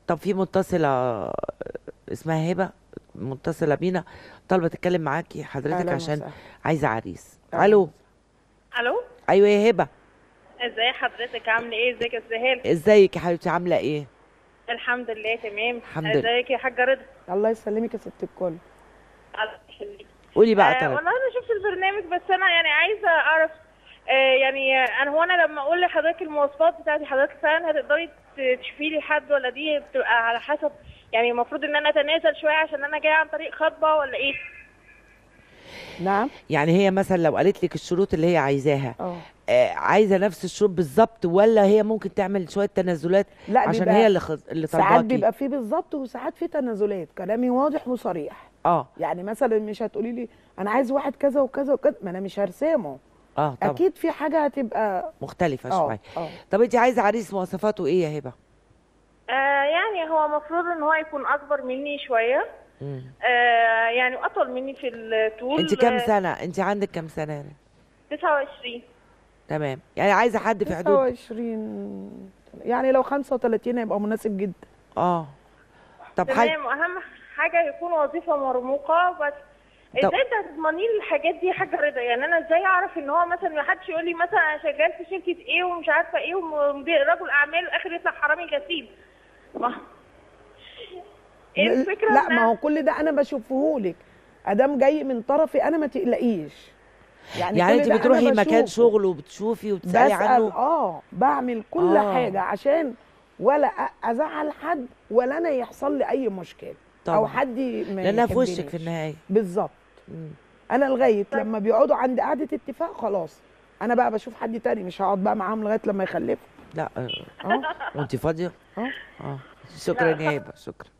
طب في متصله اسمها هبه متصله بينا طالبه تتكلم معاكي حضرتك أهلاً عشان وسهلاً. عايزه عريس أهلاً الو الو ايوه يا هبه ازاي حضرتك عامله ايه ازيك يا سهيل ازيك يا حبيبتي عامله ايه الحمد لله تمام الحمد لله. ازيك يا حاجه رضا الله يسلمك يا ست الكل الله يخليك قولي بقى آه طلب والله انا شفت البرنامج بس انا يعني عايزه اعرف آه يعني آه، انا هو انا لما اقول لحضرتك المواصفات بتاعتي حضرتك فعلا هتقدري ت- تشوفي لي حد ولا دي بتبقى على حسب يعني المفروض ان انا اتنازل شويه عشان انا جايه عن طريق خطبه ولا ايه نعم يعني هي مثلا لو قالت لك الشروط اللي هي عايزاها اه آه عايزه نفس الشروط بالظبط ولا هي ممكن تعمل شويه تنازلات لا عشان بيبقى- هي اللي خز... اللي ساعات طالباكي بيبقى فيه بالظبط وساعات فيه تنازلات كلامي واضح وصريح اه يعني مثلا مش هتقولي لي انا عايز واحد كذا وكذا وكذا ما انا مش هرسمه اه طبعا اكيد في حاجه هتبقى مختلفه اه شويه اه طب انت عايزه عريس مواصفاته ايه يا هبه آه يعني هو المفروض ان هو يكون اكبر مني شويه مم. آه يعني اطول مني في الطول انت كام آه، سنه انت عندك كام سنه يعني 29 تمام يعني عايزه حد في حدود 29 يعني لو 35 هيبقى مناسب جدا اه طب حاجه تمام واهم حاجه يكون وظيفه مرموقه بس طب- ازاي انت هتضمني لي الحاجات دي يا حاجه رضا يعني انا ازاي اعرف ان هو مثلا ما حدش يقول لي مثلا انا شغال في شركه ايه ومش عارفه ايه ومدير رجل اعمال واخر يطلع حرامي غسيل ما ايه الفكره لا إن ما هو كل ده انا بشوفهولك ادام جاي من طرفي انا ما تقلقيش يعني كل انت ده أنا بتروحي مكان بشوفه. شغل وبتشوفي وبتسالي بسأل عنه اه بعمل كل آه. حاجه عشان ولا أ- ازعل حد ولا انا يحصل لي اي مشكله طبعا. او حد ما لانها في وشك في يحبنيش. النهايه بالظبط مم. انا لغايه لما بيقعدوا عند قعده اتفاق خلاص انا بقى بشوف حد تاني مش هقعد بقى معاهم لغايه لما يخلفوا لا آه. اه وانت فاضيه اه اه شكرا يا هبه شكرا